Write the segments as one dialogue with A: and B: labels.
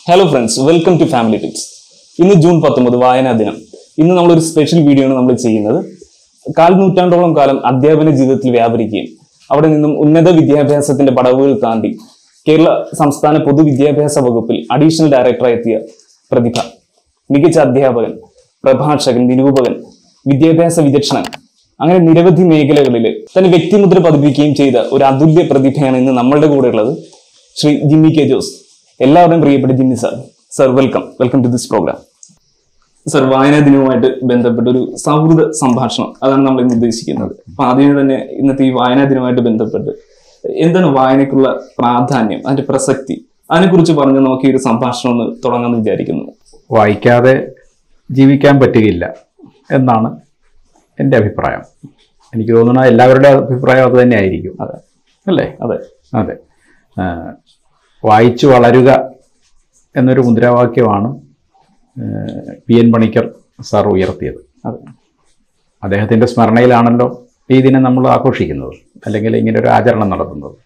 A: Hello friends welcome to family tips ഇന്ന് June പത്തൊമ്പത് വായനാ ദിനം ഇന്ന് നമ്മളൊരു സ്പെഷ്യൽ വീഡിയോ ആണ് നമ്മൾ ചെയ്യുന്നത് കാൽ നൂറ്റാണ്ടോളം കാലം അധ്യാപന ജീവിതത്തിൽ വ്യാപരിക്കുകയും അവിടെ നിന്നും ഉന്നത വിദ്യാഭ്യാസത്തിന്റെ പടവുകൾ താണ്ടി കേരള സംസ്ഥാന പൊതുവിദ്യാഭ്യാസ വകുപ്പിൽ അഡീഷണൽ ഡയറക്ടറായി എത്തിയ പ്രതിഭ മികച്ച അധ്യാപകൻ പ്രഭാഷകൻ നിരൂപകൻ വിദ്യാഭ്യാസ വിചക്ഷണൻ അങ്ങനെ നിരവധി മേഖലകളിൽ തന്നെ വ്യക്തിമുദ്ര പതിപ്പിക്കുകയും ചെയ്ത ഒരു അതുല്യ പ്രതിഭയാണ് ഇന്ന് നമ്മളുടെ കൂടെ ഉള്ളത് ശ്രീ ജിമ്മി കെ ജോസ് എല്ലാവരുടെയും പ്രിയപ്പെട്ട Jimmy sir sir welcome welcome to this program sir വായനാ ദിനവുമായിട്ട് ബന്ധപ്പെട്ട ഒരു സൗഹൃദ സംഭാഷണം അതാണ് നമ്മൾ ഇന്ന് ഉദ്ദേശിക്കുന്നത് അപ്പൊ ആദ്യമേ തന്നെ ഇന്നത്തെ ഈ വായനാ ദിനവുമായിട്ട് ബന്ധപ്പെട്ട് എന്താണ് വായനയ്ക്കുള്ള പ്രാധാന്യം അതിന്റെ പ്രസക്തി അതിനെക്കുറിച്ച് പറഞ്ഞ് നമുക്ക് ഈ ഒരു സംഭാഷണം ഒന്ന് തുടങ്ങാമെന്ന് വിചാരിക്കുന്നു
B: വായിക്കാതെ ജീവിക്കാൻ പറ്റുകയില്ല എന്നാണ് എൻ്റെ അഭിപ്രായം എനിക്ക് തോന്നുന്ന എല്ലാവരുടെ അഭിപ്രായം അത് തന്നെ ആയിരിക്കും
A: അതെ
B: അല്ലേ
A: അതെ
B: അതെ ആ, വായിച്ചു വളരുക എന്നൊരു മുദ്രാവാക്യമാണ് ആ, പി എൻ പണിക്കർ സാർ ഉയർത്തിയത്
A: അതെ
B: അദ്ദേഹത്തിൻ്റെ സ്മരണയിലാണല്ലോ ഈ ദിനം നമ്മൾ ആഘോഷിക്കുന്നത് അല്ലെങ്കിൽ ഇങ്ങനെ ഒരു ആചരണം നടത്തുന്നത്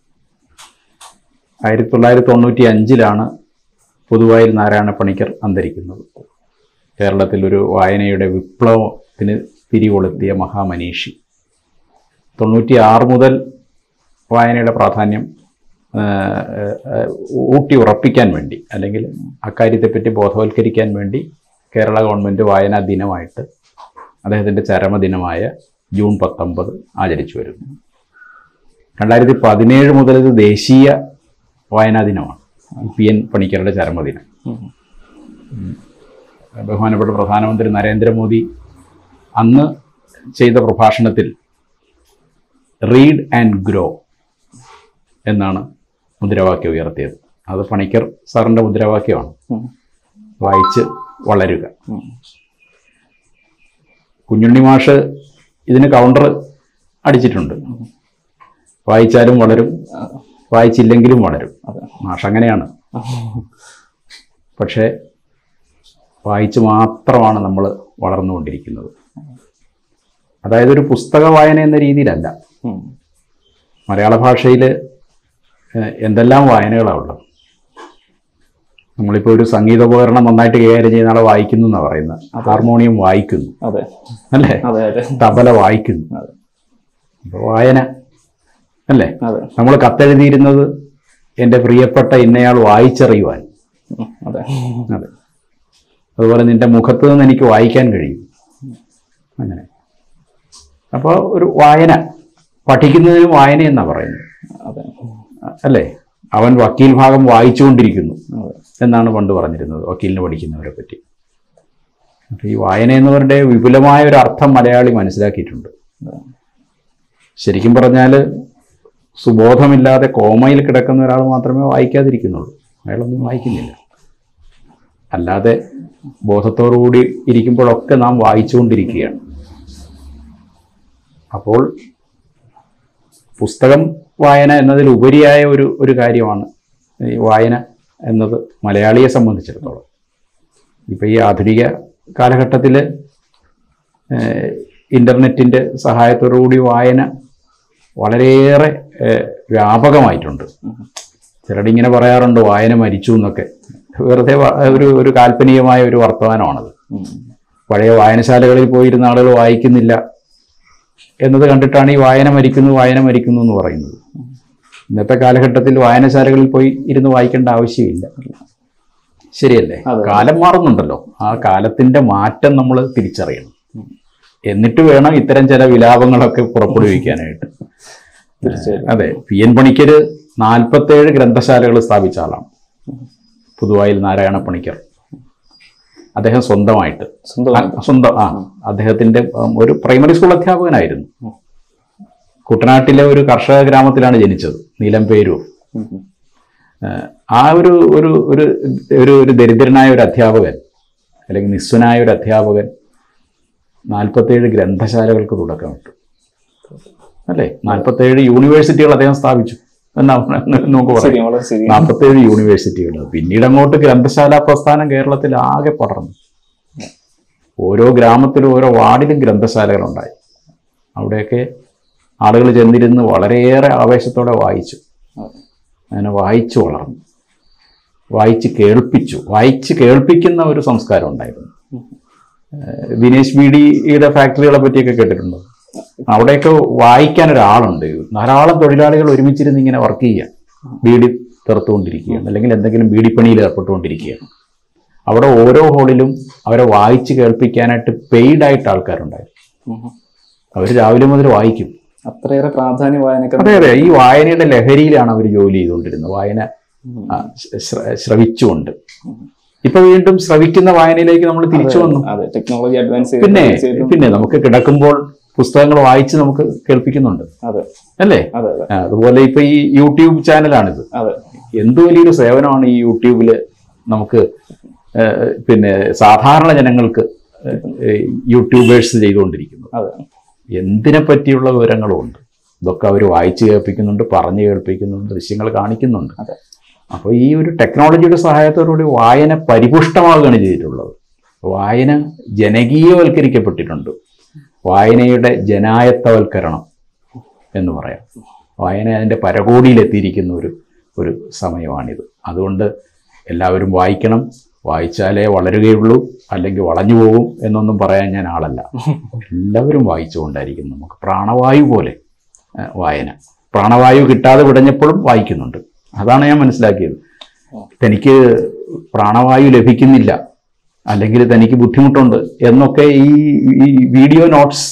B: ആയിരത്തി തൊള്ളായിരത്തി തൊണ്ണൂറ്റി അഞ്ചിലാണ് പുതുവായിൽ നാരായണ പണിക്കർ അന്തരിക്കുന്നത് കേരളത്തിൽ ഒരു വായനയുടെ വിപ്ലവത്തിന് തിരികൊളുത്തിയ മഹാമനീഷി തൊണ്ണൂറ്റി ആറ് മുതൽ വായനയുടെ പ്രാധാന്യം ആ, ആ, ഊട്ടി ഉറപ്പിക്കാൻ വേണ്ടി അല്ലെങ്കിൽ അക്കാര്യത്തെപ്പറ്റി ബോധവൽക്കരിക്കാൻ വേണ്ടി കേരള ഗവൺമെൻറ് വായനാ ദിനമായിട്ട് അദ്ദേഹത്തിൻ്റെ ചരമദിനമായ ജൂൺ പത്തൊമ്പത് ആചരിച്ചു വരുന്നു രണ്ടായിരത്തി പതിനേഴ് മുതൽ ഇത് ദേശീയ വായനാ ദിനമാണ് പി എൻ പണിക്കരുടെ ചരമദിനം
A: ഉം.
B: ബഹുമാനപ്പെട്ട പ്രധാനമന്ത്രി നരേന്ദ്രമോദി അന്ന് ചെയ്ത പ്രഭാഷണത്തിൽ റീഡ് ആൻഡ് ഗ്രോ എന്നാണ് മുദ്രാവാക്യം ഉയർത്തിയത് അത് പണിക്കർ സാറിൻ്റെ മുദ്രാവാക്യമാണ്
A: ഉം.
B: വായിച്ച് വളരുക
A: ഉം.
B: കുഞ്ഞുണ്ണി മാഷ് ഇതിന് കൗണ്ടർ അടിച്ചിട്ടുണ്ട് വായിച്ചാലും വളരും വായിച്ചില്ലെങ്കിലും വളരും
A: അതെ
B: മാഷ് അങ്ങനെയാണ് പക്ഷേ വായിച്ച് മാത്രമാണ് നമ്മൾ വളർന്നുകൊണ്ടിരിക്കുന്നത് അതായത് ഒരു പുസ്തക വായന എന്ന രീതിയിലല്ല
A: ഉം.
B: മലയാള ഭാഷയിൽ എന്തെല്ലാം വായനകളാണ് ഉള്ളത് നമ്മളിപ്പോൾ ഒരു സംഗീതോപകരണം നന്നായിട്ട് കൈകാര്യം ചെയ്യുന്ന ആളെ വായിക്കുന്നു എന്നാണ് പറയുന്നത് ഹാർമോണിയം വായിക്കുന്നു
A: അതെ
B: അല്ലേ
A: അതെ അതെ
B: തബല വായിക്കുന്നു
A: അതെ
B: അപ്പോൾ വായന അല്ലേ
A: അതെ
B: നമ്മൾ കത്തെഴുതിയിരുന്നത് എൻ്റെ പ്രിയപ്പെട്ട ഇന്നയാൾ വായിച്ചറിയുവാൻ
A: ഉം. അതെ
B: അതെ അതുപോലെ നിന്റെ മുഖത്ത് നിന്ന് എനിക്ക് വായിക്കാൻ കഴിയും അങ്ങനെ അപ്പോൾ ഒരു വായന പഠിക്കുന്നതിന് വായന എന്നാ പറയുന്നത്
A: അതെ
B: അല്ലേ അവൻ വക്കീൽ ഭാഗം വായിച്ചുകൊണ്ടിരിക്കുന്നു
A: അതെ
B: എന്നാണ് പണ്ട് പറഞ്ഞിരുന്നത് വക്കീലിന് പഠിക്കുന്നവരെ പറ്റി അപ്പോൾ ഈ വായന എന്നവരുടെ വിപുലമായ ഒരു അർത്ഥം മലയാളി മനസ്സിലാക്കിയിട്ടുണ്ട്
A: അതെ
B: ശരിക്കും പറഞ്ഞാൽ സുബോധമില്ലാതെ കോമയിൽ കിടക്കുന്ന ഒരാൾ മാത്രമേ വായിക്കാതിരിക്കുന്നുള്ളൂ അയാളൊന്നും വായിക്കുന്നില്ല അല്ലാതെ ബോധത്തോടുകൂടി ഇരിക്കുമ്പോഴൊക്കെ നാം വായിച്ചുകൊണ്ടിരിക്കുകയാണ് അപ്പോൾ പുസ്തകം വായന എന്നതിലുപരിയായ ഒരു ഒരു കാര്യമാണ് ഈ വായന എന്നത് മലയാളിയെ സംബന്ധിച്ചിടത്തോളം ഇപ്പോൾ ഈ ആധുനിക കാലഘട്ടത്തിൽ ഇൻ്റർനെറ്റിൻ്റെ സഹായത്തോടുകൂടി വായന വളരെയേറെ ഏഹ്, വ്യാപകമായിട്ടുണ്ട് ചിലരിങ്ങനെ പറയാറുണ്ട് വായന മരിച്ചു എന്നൊക്കെ വെറുതെ വ- ഒരു ഒരു കാൽപ്പനികമായ ഒരു വർത്തമാനമാണത്
A: ഉം.
B: പഴയ വായനശാലകളിൽ പോയിരുന്ന ആളുകൾ വായിക്കുന്നില്ല എന്നത് കണ്ടിട്ടാണ് ഈ വായന മരിക്കുന്നു വായന മരിക്കുന്നു എന്ന് പറയുന്നത് ഇന്നത്തെ കാലഘട്ടത്തിൽ വായനശാലകളിൽ പോയി ഇരുന്ന് വായിക്കേണ്ട ആവശ്യമില്ല ശരിയല്ലേ
A: അതെ.
B: കാലം മാറുന്നുണ്ടല്ലോ ആ കാലത്തിന്റെ മാറ്റം നമ്മൾ തിരിച്ചറിയണം എന്നിട്ട് വേണം ഇത്തരം ചില വിലാപങ്ങളൊക്കെ പുറപ്പെടുവിക്കാനായിട്ട്
A: തീർച്ചയായും
B: അതെ പി എൻ പണിക്കര് നാൽപ്പത്തേഴ് ഗ്രന്ഥശാലകൾ സ്ഥാപിച്ച ആളാണ് പുതുവായിൽ നാരായണ പണിക്കർ അദ്ദേഹം സ്വന്തമായിട്ട്
A: സ്വന്തം
B: ആ, സ്വന്തം ആ അദ്ദേഹത്തിന്റെ ഉം, ഒരു പ്രൈമറി സ്കൂൾ അധ്യാപകനായിരുന്നു
A: ഉം.
B: കുട്ടനാട്ടിലെ ഒരു കർഷക ഗ്രാമത്തിലാണ് ജനിച്ചത് നീലംപേരൂർ
A: ഉം. ഉം.
B: ഏഹ്, ആ ഒരു ഒരു ഒരു ഒരു ഒരു ദരിദ്രനായ ഒരു അധ്യാപകൻ അല്ലെങ്കിൽ നിസ്വനായ ഒരു അധ്യാപകൻ നാൽപ്പത്തേഴ് ഗ്രന്ഥശാലകൾക്ക് തുടക്കമിട്ടു അല്ലേ നാൽപ്പത്തേഴ് യൂണിവേഴ്സിറ്റികൾ അദ്ദേഹം സ്ഥാപിച്ചു എന്നാ നമുക്ക് പറയാം
A: ശരി വളരെ ശരി
B: നാൽപ്പത്തേഴ് യൂണിവേഴ്സിറ്റികൾ പിന്നീട് അങ്ങോട്ട് ഗ്രന്ഥശാല പ്രസ്ഥാനം കേരളത്തിൽ ആകെ പടർന്നു ഓരോ ഗ്രാമത്തിലും ഓരോ വാർഡിലും ഗ്രന്ഥശാലകളുണ്ടായി അവിടെയൊക്കെ ആളുകൾ ചെന്നിരുന്ന് വളരെയേറെ ആവേശത്തോടെ വായിച്ചു അങ്ങനെ വായിച്ചു വളർന്നു വായിച്ച് കേൾപ്പിച്ചു വായിച്ച് കേൾപ്പിക്കുന്ന ഒരു സംസ്കാരം ഉണ്ടായിരുന്നു ഏഹ് വിനേഷ് ബീഡിയുടെ ഫാക്ടറികളെ പറ്റിയൊക്കെ കേട്ടിട്ടുണ്ടോ അവിടെയൊക്കെ വായിക്കാൻ ഒരാളുണ്ട് ധാരാളം തൊഴിലാളികൾ ഒരുമിച്ചിരുന്ന് ഇങ്ങനെ വർക്ക് ചെയ്യുക ബീഡി തെറുത്തുകൊണ്ടിരിക്കുകയാണ് അല്ലെങ്കിൽ എന്തെങ്കിലും ബീഡിപ്പണിയിൽ ഏർപ്പെട്ടുകൊണ്ടിരിക്കുകയാണ് അവിടെ ഓരോ ഹോളിലും അവരെ വായിച്ച് കേൾപ്പിക്കാനായിട്ട് പെയ്ഡ് ആയിട്ട് ആൾക്കാരുണ്ടായിരുന്നു
A: ഉം.
B: അവർ രാവിലെ മുതൽ വായിക്കും
A: അത്രയേറെ പ്രാധാന്യം വായനക്ക്
B: അതെ അതെ ഈ വായനയുടെ ലഹരിയിലാണ് അവർ ജോലി ചെയ്തുകൊണ്ടിരുന്നത് വായന ആ, ശ്ര- ശ്രവിച്ചുകൊണ്ട് ഇപ്പൊ വീണ്ടും ശ്രവിക്കുന്ന വായനയിലേക്ക് നമ്മൾ തിരിച്ചു വന്നു
A: അതെ ടെക്നോളജി അഡ്വാൻസ്
B: പിന്നെ പിന്നെ നമുക്ക് കിടക്കുമ്പോൾ പുസ്തകങ്ങൾ വായിച്ച് നമുക്ക് കേൾപ്പിക്കുന്നുണ്ട്
A: അതെ
B: അല്ലേ
A: അതെ അതെ
B: ആ, അതുപോലെ ഇപ്പൊ ഈ യൂട്യൂബ് ചാനലാണിത്
A: അതെ
B: എന്ത് വലിയൊരു സേവനമാണ് ഈ യൂട്യൂബില് നമുക്ക് ഏ, പിന്നെ സാധാരണ ജനങ്ങൾക്ക് ഏ, യൂട്യൂബേഴ്സ് ചെയ്തുകൊണ്ടിരിക്കുന്നത്
A: അതെ
B: എന്തിനെ പറ്റിയുള്ള വിവരങ്ങളും ഉണ്ട് ഇതൊക്കെ അവർ വായിച്ച് കേൾപ്പിക്കുന്നുണ്ട് പറഞ്ഞു കേൾപ്പിക്കുന്നുണ്ട് ദൃശ്യങ്ങൾ കാണിക്കുന്നുണ്ട്
A: അതെ
B: അപ്പോൾ ഈ ഒരു ടെക്നോളജിയുടെ സഹായത്തോടുകൂടി വായന പരിപുഷ്ടമാവുകയാണ് ചെയ്തിട്ടുള്ളത് വായന ജനകീയവൽക്കരിക്കപ്പെട്ടിട്ടുണ്ട് വായനയുടെ ജനായത്തവൽക്കരണം എന്ന് പറയാം വായന അതിൻ്റെ പരകോടിയിലെത്തിയിരിക്കുന്ന ഒരു ഒരു സമയമാണിത് അതുകൊണ്ട് എല്ലാവരും വായിക്കണം വായിച്ചാലേ വളരുകയുള്ളൂ അല്ലെങ്കിൽ വളഞ്ഞു പോകും എന്നൊന്നും പറയാൻ ഞാൻ ആളല്ല എല്ലാവരും വായിച്ചുകൊണ്ടായിരിക്കും നമുക്ക് പ്രാണവായു പോലെ ആ, വായന പ്രാണവായു കിട്ടാതെ വിടഞ്ഞപ്പോഴും വായിക്കുന്നുണ്ട് അതാണ് ഞാൻ മനസ്സിലാക്കിയത് തനിക്ക് പ്രാണവായു ലഭിക്കുന്നില്ല അല്ലെങ്കിൽ തനിക്ക് ബുദ്ധിമുട്ടുണ്ട് എന്നൊക്കെ ഈ ഈ വീഡിയോ നോട്ട്സ്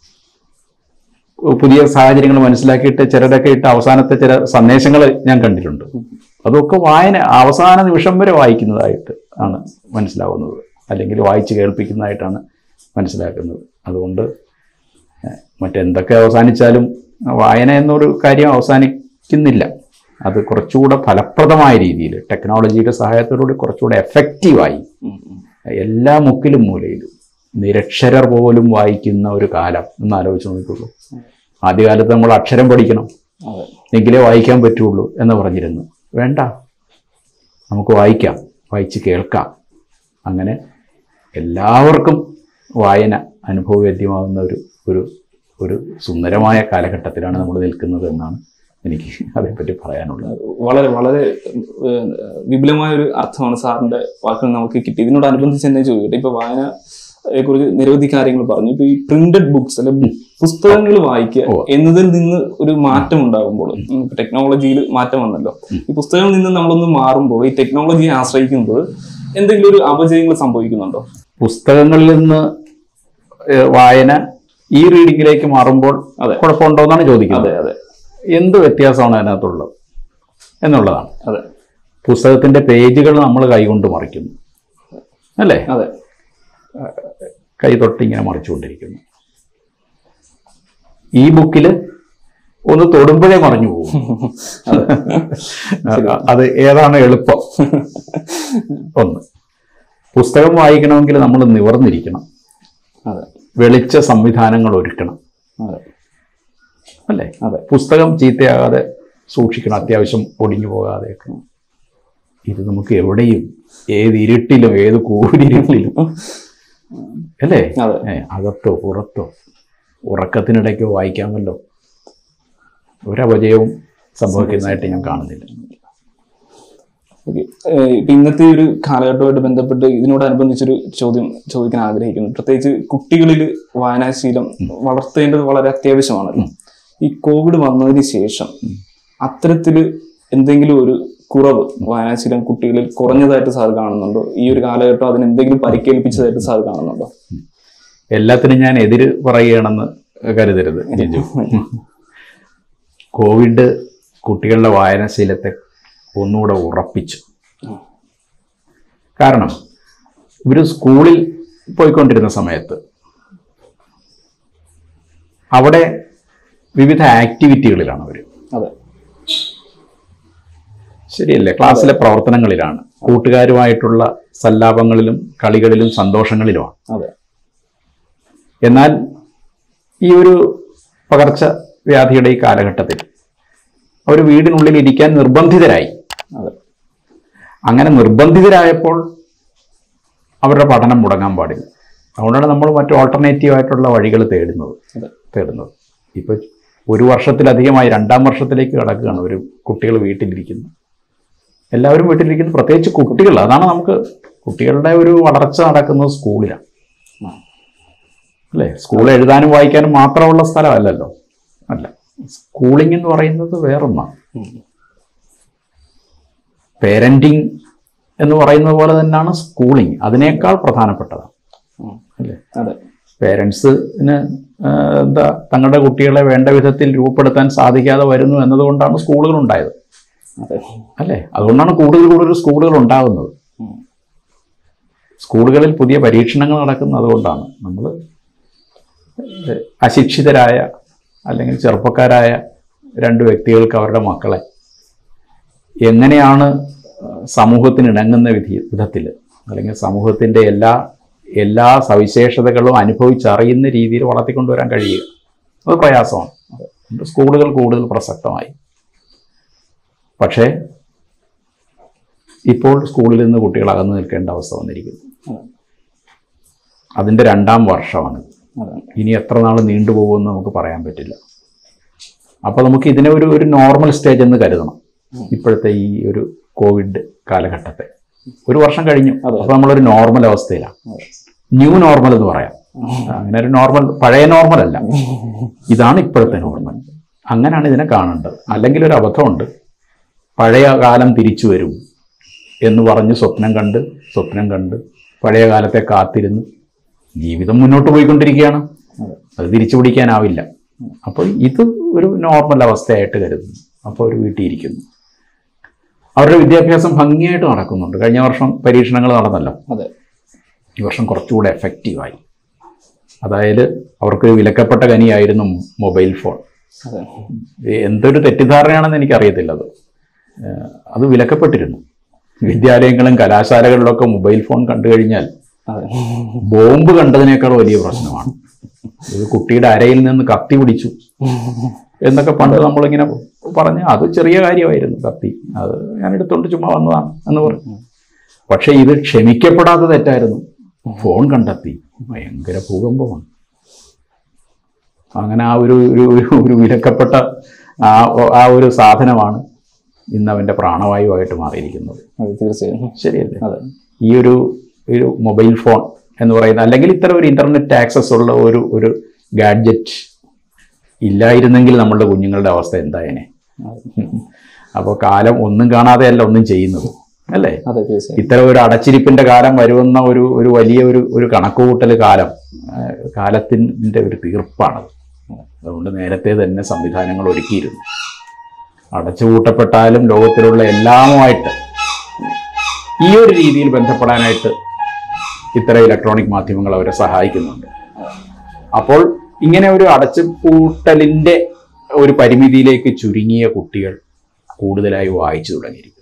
B: പുതിയ സാഹചര്യങ്ങൾ മനസ്സിലാക്കിയിട്ട് ചിലരൊക്കെ ഇട്ട് അവസാനത്തെ ചില സന്ദേശങ്ങൾ ഞാൻ കണ്ടിട്ടുണ്ട് അതൊക്കെ വായന അവസാന നിമിഷം വരെ വായിക്കുന്നതായിട്ട് ആണ് മനസ്സിലാവുന്നത് അല്ലെങ്കിൽ വായിച്ച് കേൾപ്പിക്കുന്നതായിട്ടാണ് മനസ്സിലാക്കുന്നത് അതുകൊണ്ട് ഏഹ്, മറ്റെന്തൊക്കെ അവസാനിച്ചാലും വായന എന്നൊരു കാര്യം അവസാനിക്കുന്നില്ല അത് കുറച്ചുകൂടെ ഫലപ്രദമായ രീതിയിൽ ടെക്നോളജിയുടെ സഹായത്തോടുകൂടി കുറച്ചുകൂടെ എഫക്റ്റീവായി
A: ഉം, ഉം.
B: എല്ലാ മുക്കിലും മൂലയിലും നിരക്ഷരർ പോലും വായിക്കുന്ന ഒരു കാലം എന്ന് ആലോചിച്ച് നോക്കിക്കോളൂ ആദ്യകാലത്ത് നമ്മൾ അക്ഷരം പഠിക്കണം
A: അതെ
B: എങ്കിലേ വായിക്കാൻ പറ്റുള്ളൂ എന്ന് പറഞ്ഞിരുന്നു വേണ്ട നമുക്ക് വായിക്കാം വായിച്ച് കേൾക്കാം അങ്ങനെ എല്ലാവർക്കും വായന അനുഭവവേദ്യമാകുന്ന ഒരു ഒരു ഒരു സുന്ദരമായ കാലഘട്ടത്തിലാണ് നമ്മൾ നിൽക്കുന്നത് എന്നാണ് എനിക്ക് അതേപ്പറ്റി പറയാനുള്ളത്
A: വളരെ വളരെ ഏഹ്, വിപുലമായ ഒരു അർത്ഥമാണ് സാറിന്റെ വാക്കുകൾ നമുക്ക് കിട്ടി ഇതിനോടനുബന്ധിച്ച് തന്നെ ചോദിക്കട്ടെ ഇപ്പൊ വായനയെ കുറിച്ച് നിരവധി കാര്യങ്ങൾ പറഞ്ഞു ഇപ്പൊ ഈ പ്രിന്റഡ് ബുക്സ് അല്ലെ പുസ്തകങ്ങൾ വായിക്കുക
B: ഉവ്വ.
A: എന്നതിൽ നിന്ന് ഒരു മാറ്റം ഉണ്ടാകുമ്പോൾ ടെക്നോളജിയിൽ മാറ്റം വന്നല്ലോ ഈ പുസ്തകങ്ങളിൽ നിന്ന് നമ്മളൊന്ന് മാറുമ്പോൾ ഈ ടെക്നോളജിയെ ആശ്രയിക്കുമ്പോൾ എന്തെങ്കിലും ഒരു അപജയങ്ങൾ സംഭവിക്കുന്നുണ്ടോ
B: പുസ്തകങ്ങളിൽ നിന്ന് ഏഹ്, വായന ഈ റീഡിങ്ങിലേക്ക് മാറുമ്പോൾ
A: അതെ.
B: കുഴപ്പമുണ്ടോ എന്നാണ് ചോദിക്കുന്നത്
A: അതെ അതെ
B: എന്ത് വ്യത്യാസമാണ് അതിനകത്തുള്ളത് എന്നുള്ളതാണ്
A: അതെ
B: പുസ്തകത്തിന്റെ പേജുകൾ നമ്മൾ കൈകൊണ്ട് മറിക്കുന്നു അല്ലേ
A: അതെ
B: കൈ തൊട്ട് ഇങ്ങനെ മറിച്ചുകൊണ്ടിരിക്കുന്നു ഈ ബുക്കിൽ ഒന്ന് തൊടുമ്പോഴേ മറിഞ്ഞു പോകും അത് ഏതാണ് എളുപ്പം ഒന്ന് പുസ്തകം വായിക്കണമെങ്കിൽ നമ്മൾ നിവർന്നിരിക്കണം
A: അതെ
B: വെളിച്ച സംവിധാനങ്ങൾ ഒരുക്കണം
A: അതെ
B: അല്ലേ
A: അതെ
B: പുസ്തകം ചീത്തയാകാതെ സൂക്ഷിക്കണം അത്യാവശ്യം ഒടിഞ്ഞു പോകാതെയൊക്കെ ഇത് നമുക്ക് എവിടെയും ഏത് ഇരുട്ടിലും ഏത് കൂരിരുട്ടിലും അല്ലേ
A: അതെ
B: ഏ, അകത്തോ പുറത്തോ ഉറക്കത്തിനിടയ്ക്കോ വായിക്കാമല്ലോ ഒരപജയവും സംഭവിക്കുന്നതായിട്ട് ഞാൻ കാണുന്നില്ല
A: ഓക്കെ ഇപ്പൊ ഇന്നത്തെ ഒരു കാലഘട്ടമായിട്ട് ബന്ധപ്പെട്ട് ഇതിനോടനുബന്ധിച്ചൊരു ചോദ്യം ചോദിക്കാൻ ആഗ്രഹിക്കുന്നു പ്രത്യേകിച്ച് കുട്ടികളിൽ വായനാശീലം വളർത്തേണ്ടത് വളരെ അത്യാവശ്യമാണല്ലോ ഈ കോവിഡ് വന്നതിന് ശേഷം അത്തരത്തില് എന്തെങ്കിലും ഒരു കുറവ് വായനാശീലം കുട്ടികളിൽ കുറഞ്ഞതായിട്ട് സാർ കാണുന്നുണ്ടോ ഈ ഒരു കാലഘട്ടം അതിന് എന്തെങ്കിലും പരിക്കേൽപ്പിച്ചതായിട്ട് സാർ കാണുന്നുണ്ടോ
B: എല്ലാത്തിനും ഞാൻ എതിര് പറയുകയാണെന്ന് കരുതരുത് ജിജു കോവിഡ് കുട്ടികളുടെ വായനാശീലത്തെ ഒന്നുകൂടെ ഉറപ്പിച്ചു കാരണം ഇവർ സ്കൂളിൽ പോയിക്കൊണ്ടിരുന്ന സമയത്ത് അവിടെ വിവിധ ആക്ടിവിറ്റികളിലാണ് അവർ
A: അതെ
B: ശരിയല്ലേ ക്ലാസ്സിലെ പ്രവർത്തനങ്ങളിലാണ് കൂട്ടുകാരുമായിട്ടുള്ള സല്ലാപങ്ങളിലും കളികളിലും സന്തോഷങ്ങളിലുമാണ്
A: അതെ
B: എന്നാൽ ഈ ഒരു പകർച്ച വ്യാധിയുടെ ഈ കാലഘട്ടത്തിൽ അവർ വീടിനുള്ളിൽ ഇരിക്കാൻ നിർബന്ധിതരായി
A: അതെ
B: അങ്ങനെ നിർബന്ധിതരായപ്പോൾ അവരുടെ പഠനം മുടങ്ങാൻ പാടില്ല അതുകൊണ്ടാണ് നമ്മൾ മറ്റു ഓൾട്ടർനേറ്റീവ് ആയിട്ടുള്ള വഴികൾ തേടുന്നത്
A: അതെ
B: തേടുന്നത് ഇപ്പൊ ഒരു വർഷത്തിലധികമായി രണ്ടാം വർഷത്തിലേക്ക് കടക്കുകയാണ് ഒരു കുട്ടികൾ വീട്ടിലിരിക്കുന്നു എല്ലാവരും വീട്ടിലിരിക്കുന്നു പ്രത്യേകിച്ച് കുട്ടികൾ അതാണ് നമുക്ക് കുട്ടികളുടെ ഒരു വളർച്ച നടക്കുന്നത് സ്കൂളിലാണ്
A: ആ.
B: അല്ലേ സ്കൂൾ എഴുതാനും വായിക്കാനും മാത്രമുള്ള സ്ഥലമല്ലല്ലോ അല്ല സ്കൂളിംഗ് എന്ന് പറയുന്നത് വേറൊന്നാണ്
A: ഉം.
B: പേരൻറ്റിങ് എന്ന് പറയുന്നത് പോലെ തന്നെയാണ് സ്കൂളിംഗ് അതിനേക്കാൾ പ്രധാനപ്പെട്ടതാണ്
A: ഉം.
B: അല്ലേ
A: അതെ
B: പേരൻസിന് എന്താ തങ്ങളുടെ കുട്ടികളെ വേണ്ട വിധത്തിൽ രൂപപ്പെടുത്താൻ സാധിക്കാതെ വരുന്നു എന്നതുകൊണ്ടാണ് സ്കൂളുകൾ ഉണ്ടായത്
A: അതെ
B: അല്ലേ അതുകൊണ്ടാണ് കൂടുതൽ കൂടുതൽ സ്കൂളുകൾ ഉണ്ടാകുന്നത്
A: ഉം.
B: സ്കൂളുകളിൽ പുതിയ പരീക്ഷണങ്ങൾ നടക്കുന്നത് അതുകൊണ്ടാണ് നമ്മൾ അശിക്ഷിതരായ അല്ലെങ്കിൽ ചെറുപ്പക്കാരായ രണ്ട് വ്യക്തികൾക്ക് അവരുടെ മക്കളെ എങ്ങനെയാണ് സമൂഹത്തിന് ഇണങ്ങുന്ന വിധി വിധത്തിൽ അല്ലെങ്കിൽ സമൂഹത്തിൻ്റെ എല്ലാ എല്ലാ സവിശേഷതകളും അനുഭവിച്ചറിയുന്ന രീതിയിൽ വളർത്തിക്കൊണ്ടുവരാൻ കഴിയുക അത് പ്രയാസമാണ് അതുകൊണ്ട് സ്കൂളുകൾ കൂടുതൽ പ്രസക്തമായി പക്ഷേ ഇപ്പോൾ സ്കൂളിൽ നിന്ന് കുട്ടികൾ അകന്നു നിൽക്കേണ്ട അവസ്ഥ വന്നിരിക്കുന്നു
A: അതെ.
B: അതിൻ്റെ രണ്ടാം വർഷമാണ്
A: അതെ
B: ഇനി എത്ര നാൾ നീണ്ടുപോകുമെന്ന് നമുക്ക് പറയാൻ പറ്റില്ല അപ്പോൾ നമുക്ക് ഇതിനെ ഒരു ഒരു നോർമൽ സ്റ്റേജ് എന്ന് കരുതണം ഇപ്പോഴത്തെ ഈ ഒരു കോവിഡ് കാലഘട്ടത്തെ ഒരു വർഷം കഴിഞ്ഞു
A: അതെ.
B: അപ്പോൾ നമ്മളൊരു നോർമൽ അവസ്ഥയിലാണ്
A: അതെ.
B: ന്യൂ നോർമൽ എന്ന് പറയാം അങ്ങനെ ഒരു നോർമൽ പഴയ നോർമൽ അല്ല ഇതാണ് ഇപ്പോഴത്തെ നോർമൽ അങ്ങനെയാണ് ഇതിനെ കാണേണ്ടത് അല്ലെങ്കിൽ ഒരു അബദ്ധമുണ്ട് പഴയ കാലം തിരിച്ചു വരും എന്ന് പറഞ്ഞ് സ്വപ്നം കണ്ട് സ്വപ്നം കണ്ട് പഴയ കാലത്തെ കാത്തിരുന്ന് ജീവിതം മുന്നോട്ട് പോയിക്കൊണ്ടിരിക്കുകയാണ്
A: അതെ.
B: അത് തിരിച്ചു പിടിക്കാനാവില്ല അപ്പോൾ ഇത് ഒരു നോർമൽ അവസ്ഥയായിട്ട് കരുതുന്നു അപ്പോൾ ഒരു വീട്ടിൽ ഇരിക്കുന്നു അവരുടെ വിദ്യാഭ്യാസം ഭംഗിയായിട്ട് നടക്കുന്നുണ്ട് കഴിഞ്ഞ വർഷം പരീക്ഷണങ്ങൾ നടന്നല്ലോ
A: അതെ
B: ഈ വർഷം കുറച്ചുകൂടെ എഫക്റ്റീവായി അതായത് അവർക്ക് വിലക്കപ്പെട്ട കനിയായിരുന്നു മൊബൈൽ ഫോൺ
A: അതെ
B: എന്തൊരു തെറ്റിദ്ധാരണയാണെന്ന് എനിക്കറിയത്തില്ല അത് ഏഹ് അത് വിലക്കപ്പെട്ടിരുന്നു വിദ്യാലയങ്ങളും കലാശാലകളിലൊക്കെ മൊബൈൽ ഫോൺ കണ്ടു കഴിഞ്ഞാൽ
A: അതെ
B: ബോംബ് കണ്ടതിനേക്കാൾ വലിയ പ്രശ്നമാണ് ഇത് കുട്ടിയുടെ അരയിൽ നിന്ന് കത്തി പിടിച്ചു എന്നൊക്കെ പണ്ട് നമ്മളിങ്ങനെ പറഞ്ഞ് അത് ചെറിയ കാര്യമായിരുന്നു കത്തി അത് ഞാൻ എടുത്തോണ്ട് ചുമ്മാ വന്നതാണ് എന്ന് പറഞ്ഞു പക്ഷെ ഇത് ക്ഷമിക്കപ്പെടാത്ത തെറ്റായിരുന്നു ഫോൺ കണ്ടെത്തി ഭയങ്കര ഭൂകമ്പമാണ് അങ്ങനെ ആ ഒരു ഒരു ഒരു- ഒരു വിലക്കപ്പെട്ട ആ ആ ഒരു സാധനമാണ് ഇന്ന് അവൻ്റെ പ്രാണവായുവായിട്ട് മാറിയിരിക്കുന്നത്
A: അതെ തീർച്ചയായും
B: ശരിയല്ലേ
A: അതെ
B: ഈ ഒരു ഒരു മൊബൈൽ ഫോൺ എന്ന് പറയുന്ന അല്ലെങ്കിൽ ഇത്തരം ഒരു ഇന്റർനെറ്റ് ആക്സസ് ഉള്ള ഒരു ഒരു ഗാഡ്ജറ്റ് ഇല്ലായിരുന്നെങ്കിൽ നമ്മളുടെ കുഞ്ഞുങ്ങളുടെ അവസ്ഥ എന്തായേനെ
A: അതെ.
B: അപ്പോൾ കാലം ഒന്നും കാണാതെയല്ല ഒന്നും ചെയ്യുന്നത് അല്ലേ
A: അതെ തീർച്ചയായും
B: ഇത്തരം ഒരു അടച്ചിരിപ്പിന്റെ കാലം വരുമെന്ന ഒരു ഒരു വലിയ ഒരു ഒരു കണക്കുകൂട്ടൽ കാലം ആ, കാലത്തിൻ്റെ ഒരു തീർപ്പാണത് അതുകൊണ്ട് നേരത്തെ തന്നെ സംവിധാനങ്ങൾ ഒരുക്കിയിരുന്നു അടച്ചുപൂട്ടപ്പെട്ടാലും ലോകത്തിലുള്ള എല്ലാമുമായിട്ട് ഈ ഒരു രീതിയിൽ ബന്ധപ്പെടാനായിട്ട് ഇത്തരം ഇലക്ട്രോണിക് മാധ്യമങ്ങൾ അവരെ സഹായിക്കുന്നുണ്ട് അപ്പോൾ ഇങ്ങനെ ഒരു അടച്ചുപൂട്ടലിൻ്റെ ഒരു പരിമിതിയിലേക്ക് ചുരുങ്ങിയ കുട്ടികൾ കൂടുതലായി വായിച്ചു തുടങ്ങിയിരിക്കുന്നു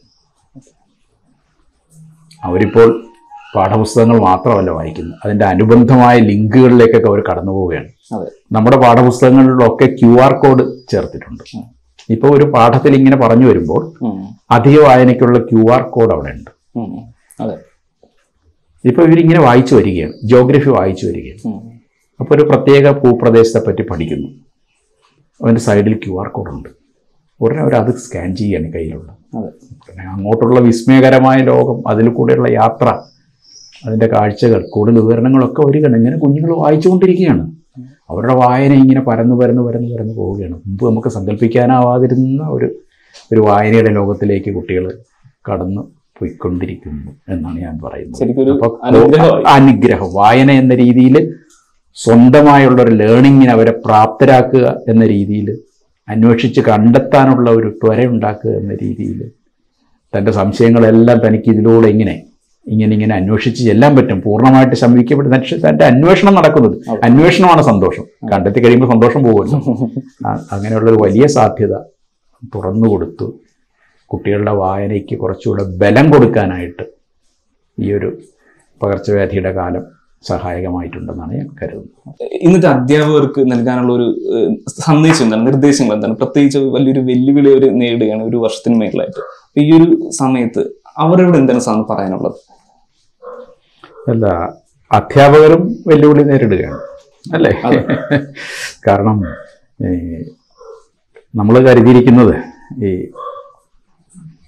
B: അവരിപ്പോൾ പാഠപുസ്തകങ്ങൾ മാത്രമല്ല വായിക്കുന്നത് അതിൻ്റെ അനുബന്ധമായ ലിങ്കുകളിലേക്കൊക്കെ അവർ കടന്നു പോവുകയാണ്
A: അതെ
B: നമ്മുടെ പാഠപുസ്തകങ്ങളിലൊക്കെ ക്യു ആർ കോഡ് ചേർത്തിട്ടുണ്ട് ഇപ്പോൾ ഒരു പാഠത്തിൽ ഇങ്ങനെ പറഞ്ഞു വരുമ്പോൾ
A: ഉം.
B: അധിക വായനയ്ക്കുള്ള ക്യു ആർ കോഡ് അവിടെ ഉണ്ട്
A: ഉം. അതെ
B: ഇപ്പോൾ ഇവരിങ്ങനെ വായിച്ചു വരികയാണ് ജോഗ്രഫി വായിച്ചു വരികയാണ്
A: ഉം.
B: അപ്പോൾ ഒരു പ്രത്യേക ഭൂപ്രദേശത്തെ പറ്റി പഠിക്കുന്നു അതിൻ്റെ സൈഡിൽ ക്യു ആർ കോഡ് ഉണ്ട് ഉടനെ അവർ അത് സ്കാൻ ചെയ്യുകയാണ് കയ്യിലുള്ള
A: അതെ
B: ഉടനെ അങ്ങോട്ടുള്ള വിസ്മയകരമായ ലോകം അതിൽ കൂടെയുള്ള യാത്ര അതിൻ്റെ കാഴ്ചകൾ കൂടുതൽ വിവരണങ്ങളൊക്കെ വരികയാണ് ഇങ്ങനെ കുഞ്ഞുങ്ങൾ വായിച്ചുകൊണ്ടിരിക്കുകയാണ് അവരുടെ വായന ഇങ്ങനെ പരന്നു പരന്നു പരന്നു പരന്നു പോവുകയാണ് മുമ്പ് നമുക്ക് സങ്കല്പിക്കാനാവാതിരുന്ന ഒരു ഒരു വായനയുടെ ലോകത്തിലേക്ക് കുട്ടികൾ കടന്നു പോയിക്കൊണ്ടിരിക്കുന്നു എന്നാണ് ഞാൻ പറയുന്നത്
A: ശരിക്കും ഒരു
B: അപ്പൊ
A: അനുഗ്രഹമായി.
B: അനുഗ്രഹം വായന എന്ന രീതിയിൽ സ്വന്തമായുള്ള ഒരു ലേണിങ്ങിന് അവരെ പ്രാപ്തരാക്കുക എന്ന രീതിയിൽ അന്വേഷിച്ച് കണ്ടെത്താനുള്ള ഒരു ത്വര ഉണ്ടാക്കുക എന്ന രീതിയിൽ തൻ്റെ സംശയങ്ങളെല്ലാം തനിക്ക് ഇതിലൂടെ ഇങ്ങനെ ഇങ്ങനെ ഇങ്ങനെ അന്വേഷിച്ച് ചെല്ലാൻ പറ്റും പൂർണ്ണമായിട്ട് ശമിക്കപ്പെടും പക്ഷേ തൻ്റെ അന്വേഷണം നടക്കുന്നത് അന്വേഷണമാണ് സന്തോഷം കണ്ടെത്തി കഴിയുമ്പോൾ സന്തോഷം പോകുമല്ലോ ആ- അങ്ങനെയുള്ള ഒരു വലിയ സാധ്യത തുറന്നു കൊടുത്തു കുട്ടികളുടെ വായനയ്ക്ക് കുറച്ചുകൂടെ ബലം കൊടുക്കാനായിട്ട് ഈ ഒരു പകർച്ചവ്യാധിയുടെ കാലം സഹായകമായിട്ടുണ്ടെന്നാണ് ഞാൻ കരുതുന്നത്
A: ഇന്നത്തെ അധ്യാപകർക്ക് നൽകാനുള്ള ഒരു ഏഹ്, സന്ദേശം എന്താണ് നിർദ്ദേശങ്ങൾ എന്താണ് പ്രത്യേകിച്ച് വലിയൊരു വെല്ലുവിളി അവർ നേരിടുകയാണ് ഒരു വർഷത്തിന് മേളിലായിട്ട് അപ്പൊ ഈ ഒരു സമയത്ത് അവരോട് എന്താണ് സാറിന് പറയാനുള്ളത്
B: അല്ല അധ്യാപകരും വെല്ലുവിളി നേരിടുകയാണ് അല്ലേ കാരണം നമ്മൾ കരുതിയിരിക്കുന്നത് ഈ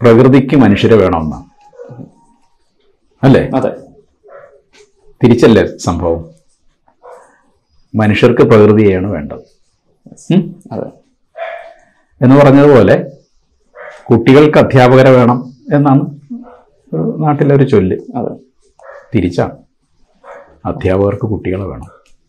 B: പ്രകൃതിക്ക് മനുഷ്യരെ വേണമെന്നാണ് അല്ലേ
A: അതെ
B: തിരിച്ചല്ലേ സംഭവം മനുഷ്യർക്ക് പ്രകൃതിയെയാണ് വേണ്ടത് ഉം?
A: അതെ
B: എന്ന് പറഞ്ഞതുപോലെ കുട്ടികൾക്ക് അധ്യാപകരെ വേണം എന്നാണ് ഒരു നാട്ടിലൊരു ചൊല്ല്
A: അതെ
B: തിരിച്ചാണ് അധ്യാപകർക്ക് കുട്ടികളെ വേണം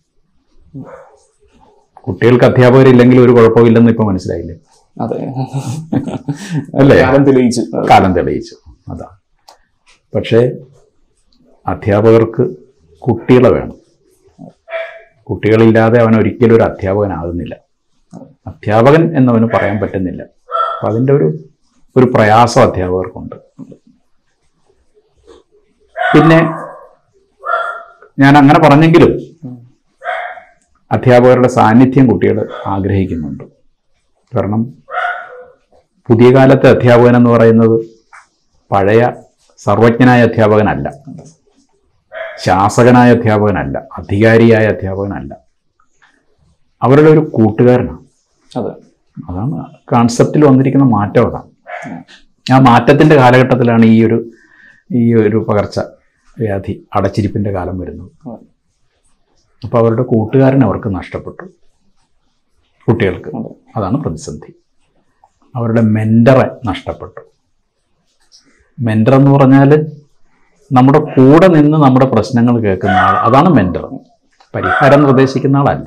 B: കുട്ടികൾക്ക് അധ്യാപകരില്ലെങ്കിൽ ഒരു കുഴപ്പമില്ലെന്ന് ഇപ്പൊ മനസ്സിലായില്ലേ
A: അതെ
B: അല്ലേ
A: കാലം തെളിയിച്ചു
B: കാലം തെളിയിച്ചു അതാ പക്ഷേ അധ്യാപകർക്ക് കുട്ടികളെ വേണം കുട്ടികളില്ലാതെ അവൻ ഒരിക്കലും ഒരു അധ്യാപകനാകുന്നില്ല അധ്യാപകൻ എന്നവന് പറയാൻ പറ്റുന്നില്ല അപ്പം അതിൻ്റെ ഒരു ഒരു പ്രയാസം അധ്യാപകർക്കുണ്ട് പിന്നെ ഞാൻ അങ്ങനെ പറഞ്ഞെങ്കിലും അധ്യാപകരുടെ സാന്നിധ്യം കുട്ടികൾ ആഗ്രഹിക്കുന്നുണ്ട് കാരണം പുതിയ കാലത്തെ അധ്യാപകൻ എന്ന് പറയുന്നത് പഴയ സർവജ്ഞനായ അധ്യാപകനല്ല ശാസകനായ അധ്യാപകനല്ല അധികാരിയായ അധ്യാപകനല്ല അവരുടെ ഒരു കൂട്ടുകാരനാണ്
A: അതെ
B: അതാണ് കാൺസെപ്റ്റിൽ വന്നിരിക്കുന്ന മാറ്റം അതാണ് ആ മാറ്റത്തിന്റെ കാലഘട്ടത്തിലാണ് ഈ ഒരു ഈ ഒരു പകർച്ച വ്യാധി അടച്ചിരിപ്പിന്റെ കാലം വരുന്നത്
A: അതെ.
B: അപ്പോൾ അവരുടെ കൂട്ടുകാരൻ അവർക്ക് നഷ്ടപ്പെട്ടു കുട്ടികൾക്ക്
A: അതെ.
B: അതാണ് പ്രതിസന്ധി അവരുടെ മെൻറ്ററെ നഷ്ടപ്പെട്ടു മെൻറ്റർ എന്ന് പറഞ്ഞാൽ നമ്മുടെ കൂടെ നിന്ന് നമ്മുടെ പ്രശ്നങ്ങൾ കേൾക്കുന്ന ആൾ അതാണ് മെൻറ്റർ പരിഹാരം നിർദ്ദേശിക്കുന്ന ആളല്ല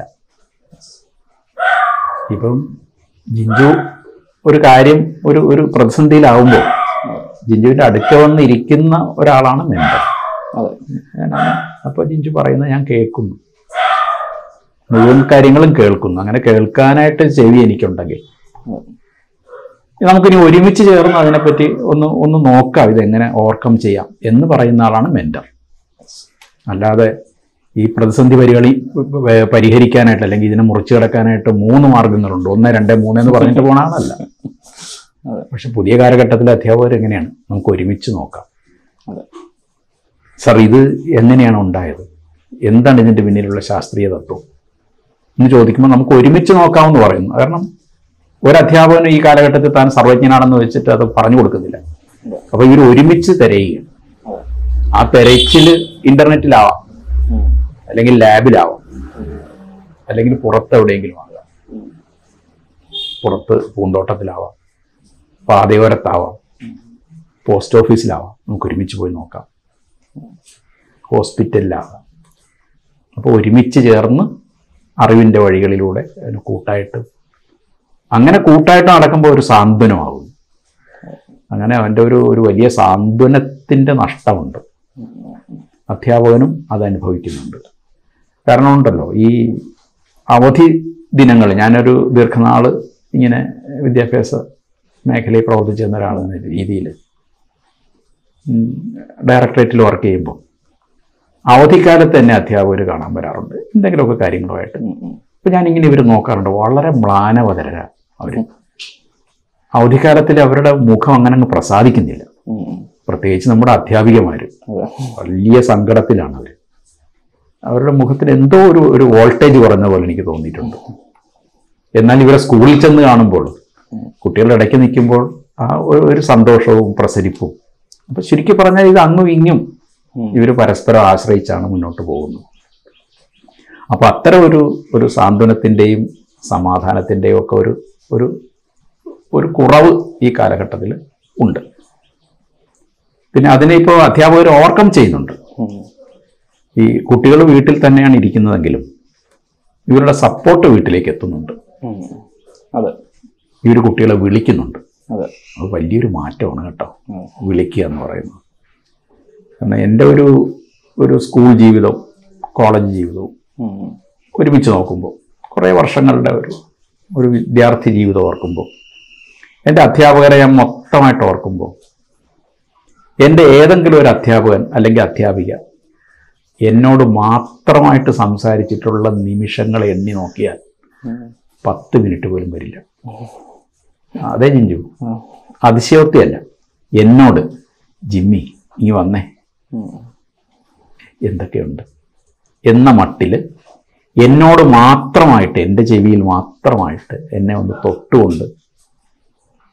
B: ഇപ്പം ജിഞ്ചു ഒരു കാര്യം ഒരു ഒരു പ്രതിസന്ധിയിലാവുമ്പോൾ ജിഞ്ചുവിൻ്റെ അടുക്ക വന്നിരിക്കുന്ന ഒരാളാണ് മെൻറ്റർ
A: അതെ
B: ഞാനാണ് അപ്പോൾ ജിഞ്ചു പറയുന്നത് ഞാൻ കേൾക്കുന്നു മുഴുവൻ കാര്യങ്ങളും കേൾക്കുന്നു അങ്ങനെ കേൾക്കാനായിട്ട് ചെവി എനിക്കുണ്ടെങ്കിൽ
A: അതെ
B: നമുക്കിനി ഒരുമിച്ച് ചേർന്ന് അതിനെപ്പറ്റി ഒന്ന് ഒന്ന് നോക്കാം ഇതെങ്ങനെ ഓവർകം ചെയ്യാം എന്ന് പറയുന്ന ആളാണ് മെൻറ്റർ അല്ലാതെ ഈ പ്രതിസന്ധി പരികളി വ- പരിഹരിക്കാനായിട്ട് അല്ലെങ്കിൽ ഇതിനെ മുറിച്ചു കിടക്കാനായിട്ട് മൂന്ന് മാർഗങ്ങളുണ്ട് ഒന്ന് രണ്ട് മൂന്ന് എന്ന് പറഞ്ഞിട്ട് പോണ ആളല്ല
A: അതെ.
B: പക്ഷെ പുതിയ കാലഘട്ടത്തിലെ അധ്യാപകർ എങ്ങനെയാണ് നമുക്ക് ഒരുമിച്ച് നോക്കാം
A: അതെ
B: സർ ഇത് എങ്ങനെയാണ് ഉണ്ടായത് എന്താണ് ഇതിൻ്റെ പിന്നിലുള്ള ശാസ്ത്രീയ തത്വം എന്ന് ചോദിക്കുമ്പോൾ നമുക്ക് ഒരുമിച്ച് നോക്കാമെന്ന് പറയുന്നു കാരണം ഒരു അധ്യാപകനും ഈ കാലഘട്ടത്തിൽ താൻ സർവജ്ഞനാണെന്ന് വെച്ചിട്ട് അത് പറഞ്ഞു കൊടുക്കുന്നില്ല
A: അതെ
B: അപ്പൊ ഇവർ ഒരുമിച്ച് തിരയുകയാണ്
A: അതെ
B: ആ തിരച്ചിൽ ഇന്റർനെറ്റിലാവാം
A: ഉം.
B: അല്ലെങ്കിൽ ലാബിലാവാം അല്ലെങ്കിൽ പുറത്ത് എവിടെയെങ്കിലും ആകാം പുറത്ത് പൂന്തോട്ടത്തിലാവാം പാതയോരത്താവാം പോസ്റ്റ് ഓഫീസിലാവാം നമുക്ക് ഒരുമിച്ച് പോയി നോക്കാം ഹോസ്പിറ്റലിലാവാം അപ്പോൾ ഒരുമിച്ച് ചേർന്ന് അറിവിൻ്റെ വഴികളിലൂടെ അതിന് കൂട്ടായിട്ട് അങ്ങനെ കൂട്ടായിട്ട് നടക്കുമ്പോൾ ഒരു സാന്ത്വനമാകും അങ്ങനെ അവൻ്റെ ഒരു ഒരു വലിയ സാന്ത്വനത്തിൻ്റെ നഷ്ടമുണ്ട് അധ്യാപകനും അത് അനുഭവിക്കുന്നുണ്ട് കാരണം ഉണ്ടല്ലോ ഈ അവധി ദിനങ്ങൾ ഞാനൊരു ദീർഘനാൾ ഇങ്ങനെ വിദ്യാഭ്യാസ മേഖലയിൽ പ്രവർത്തിച്ചിരുന്ന ഒരാളെന്ന രീതിയിൽ ഡയറക്ടറേറ്റിൽ വർക്ക് ചെയ്യുമ്പോൾ അവധിക്കാലത്ത് തന്നെ അധ്യാപകർ കാണാൻ വരാറുണ്ട് എന്തെങ്കിലുമൊക്കെ കാര്യങ്ങളുമായിട്ട്
A: ഉം, ഉം.
B: അപ്പം ഞാനിങ്ങനെ ഇവർ നോക്കാറുണ്ട് വളരെ മ്ലാനവതര അവർ അവധിക്കാലത്തിൽ അവരുടെ മുഖം അങ്ങനെ അങ്ങ് പ്രസാദിക്കുന്നില്ല
A: ഉം, ഉം.
B: പ്രത്യേകിച്ച് നമ്മുടെ അധ്യാപികമാർ
A: അതെ
B: വലിയ സങ്കടത്തിലാണ് അവർ അവരുടെ മുഖത്തിന് എന്തോ ഒരു ഒരു വോൾട്ടേജ് കുറഞ്ഞ പോലെ എനിക്ക് തോന്നിയിട്ടുണ്ട് എന്നാൽ ഇവരെ സ്കൂളിൽ ചെന്ന് കാണുമ്പോൾ കുട്ടികളുടെ ഇടയ്ക്ക് നിൽക്കുമ്പോൾ ആ ഒരു ഒരു സന്തോഷവും പ്രസരിപ്പും അപ്പം ശരിക്കും പറഞ്ഞാൽ ഇത് അങ്ങും ഇങ്ങും
A: ഉം.
B: ഇവർ പരസ്പരം ആശ്രയിച്ചാണ് മുന്നോട്ട് പോകുന്നത് അപ്പോൾ അത്തരം ഒരു ഒരു സാന്ത്വനത്തിൻ്റെയും സമാധാനത്തിൻ്റെയും ഒക്കെ ഒരു ഒരു ഒരു കുറവ് ഈ കാലഘട്ടത്തിൽ ഉണ്ട് പിന്നെ അതിനെ ഇപ്പോൾ അധ്യാപകർ ഓവർകം ചെയ്യുന്നുണ്ട്
A: ഉം.
B: ഈ കുട്ടികൾ വീട്ടിൽ തന്നെയാണ് ഇരിക്കുന്നതെങ്കിലും ഇവരുടെ സപ്പോർട്ട് വീട്ടിലേക്ക് എത്തുന്നുണ്ട്
A: ഉം. അതെ
B: ഇവർ കുട്ടികളെ വിളിക്കുന്നുണ്ട്
A: അതെ
B: അത് വലിയൊരു മാറ്റമാണ് കേട്ടോ
A: ഉം.
B: വിളിക്കുക എന്ന് പറയുന്നത് കാരണം എൻ്റെ ഒരു ഒരു സ്കൂൾ ജീവിതവും കോളേജ് ജീവിതവും
A: ഉം.
B: ഒരുമിച്ച് നോക്കുമ്പോൾ കുറേ വർഷങ്ങളുടെ ഒരു ഒരു വിദ്യാർത്ഥി ജീവിതം ഓർക്കുമ്പോൾ എൻ്റെ അധ്യാപകരെ ഞാൻ മൊത്തമായിട്ട് ഓർക്കുമ്പോൾ എൻ്റെ ഏതെങ്കിലും ഒരു അധ്യാപകൻ അല്ലെങ്കിൽ അധ്യാപിക എന്നോട് മാത്രമായിട്ട് സംസാരിച്ചിട്ടുള്ള നിമിഷങ്ങൾ എണ്ണി നോക്കിയാൽ
A: ഉം.
B: പത്ത് മിനിറ്റ് പോലും വരില്ല അതേ ജിഞ്ചു
A: ആ.
B: അതിശയോക്തിയല്ല എന്നോട് ജിമ്മി നീ വന്നേ
A: ഉം.
B: എന്തൊക്കെയുണ്ട് എന്ന മട്ടിൽ എന്നോട് മാത്രമായിട്ട് എൻ്റെ ചെവിയിൽ മാത്രമായിട്ട് എന്നെ ഒന്ന് തൊട്ടുകൊണ്ട്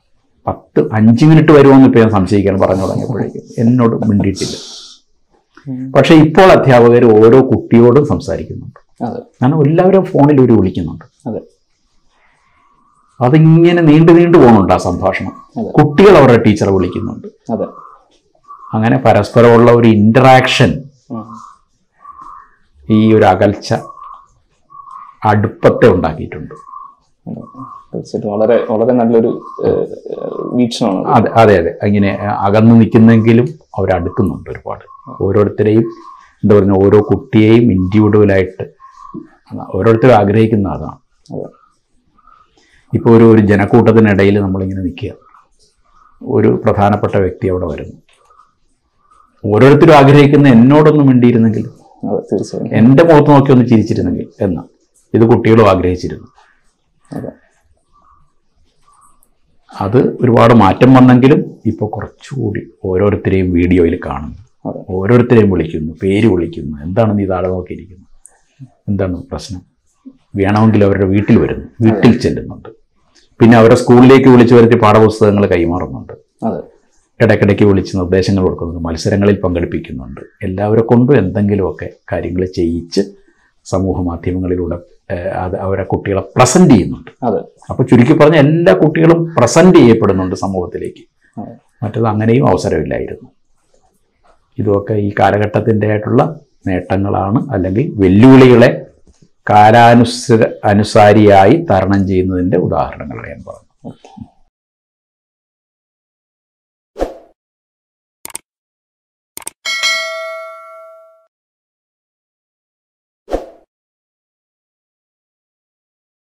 B: പത്ത് അഞ്ച് മിനിറ്റ് വരുമെന്ന് ഇപ്പൊ ഞാൻ സംശയിക്കാൻ പറഞ്ഞു തുടങ്ങിയപ്പോഴേക്കും എന്നോട് മിണ്ടിയിട്ടില്ല പക്ഷെ ഇപ്പോൾ അധ്യാപകർ ഓരോ കുട്ടിയോടും സംസാരിക്കുന്നുണ്ട്
A: അതെ
B: കാരണം എല്ലാവരും ഫോണിൽ ഒരു വിളിക്കുന്നുണ്ട്
A: അതെ
B: അതിങ്ങനെ നീണ്ടു നീണ്ടു പോകുന്നുണ്ട് ആ സംഭാഷണം
A: അതെ.
B: കുട്ടികൾ അവരുടെ ടീച്ചറെ വിളിക്കുന്നുണ്ട്
A: അതെ
B: അങ്ങനെ പരസ്പരമുള്ള ഒരു ഇന്ററാക്ഷൻ
A: ഉം.
B: ഈ ഒരു അകൽച്ച അടുപ്പത്തെ ഉണ്ടാക്കിയിട്ടുണ്ട്
A: അതെ. തീർച്ചയായിട്ടും വളരെ വളരെ നല്ലൊരു ഏഹ്, ഏഹ്, വീക്ഷണമാണ് അത്.
B: അതെ അതെ അതെ ഇങ്ങനെ അകന്നു നിൽക്കുന്നെങ്കിലും അവരടുക്കുന്നുണ്ട് ഒരുപാട് ഓരോരുത്തരെയും എന്താ പറയുക ഓരോ കുട്ടിയെയും ഇൻഡിവിജ്വലായിട്ട് ഓരോരുത്തരും ആഗ്രഹിക്കുന്ന അതാണ്
A: അതെ
B: ഇപ്പോൾ ഒരു ഒരു ജനക്കൂട്ടത്തിനിടയിൽ നമ്മളിങ്ങനെ നിൽക്കുക ഒരു പ്രധാനപ്പെട്ട വ്യക്തി അവിടെ വരുന്നു ഓരോരുത്തരും ആഗ്രഹിക്കുന്ന എന്നോടൊന്നും മിണ്ടിയിരുന്നെങ്കിൽ
A: അതെ തീർച്ചയായും
B: എൻ്റെ മുഖത്ത് നോക്കി ഒന്ന് ചിരിച്ചിരുന്നെങ്കിൽ എന്ന് ഇത് കുട്ടികളും ആഗ്രഹിച്ചിരുന്നു
A: അതെ
B: അത് ഒരുപാട് മാറ്റം വന്നെങ്കിലും ഇപ്പോൾ കുറച്ചുകൂടി ഓരോരുത്തരെയും വീഡിയോയിൽ കാണുന്നു
A: അതെ
B: ഓരോരുത്തരെയും വിളിക്കുന്നു പേര് വിളിക്കുന്നു എന്താണ് നീ താഴെ നോക്കിയിരിക്കുന്നത് എന്താണ് പ്രശ്നം വേണമെങ്കിൽ അവരുടെ വീട്ടിൽ വരുന്നു വീട്ടിൽ ചെല്ലുന്നുണ്ട് പിന്നെ അവരെ സ്കൂളിലേക്ക് വിളിച്ചു വരുത്തി പാഠപുസ്തകങ്ങൾ കൈമാറുന്നുണ്ട്
A: അതെ
B: ഇടയ്ക്കിടയ്ക്ക് വിളിച്ച് നിർദ്ദേശങ്ങൾ കൊടുക്കുന്നുണ്ട് മത്സരങ്ങളിൽ പങ്കെടുപ്പിക്കുന്നുണ്ട് എല്ലാവരെ കൊണ്ടും എന്തെങ്കിലുമൊക്കെ കാര്യങ്ങൾ ചെയ്യിച്ച് സമൂഹ മാധ്യമങ്ങളിലൂടെ ഏഹ്, അത് അവരെ കുട്ടികളെ പ്രസന്റ് ചെയ്യുന്നുണ്ട്
A: അതെ
B: അപ്പോൾ ചുരുക്കി പറഞ്ഞ എല്ലാ കുട്ടികളും പ്രസന്റ് ചെയ്യപ്പെടുന്നുണ്ട് സമൂഹത്തിലേക്ക്
A: അതെ
B: മറ്റത് അങ്ങനെയും അവസരമില്ലായിരുന്നു ഇതൊക്കെ ഈ കാലഘട്ടത്തിൻ്റെ ആയിട്ടുള്ള നേട്ടങ്ങളാണ് അല്ലെങ്കിൽ വെല്ലുവിളികളെ കാലാനുസര അനുസാരിയായി തരണം ചെയ്യുന്നതിൻ്റെ ഉദാഹരണങ്ങളാണ് ഞാൻ പറഞ്ഞത്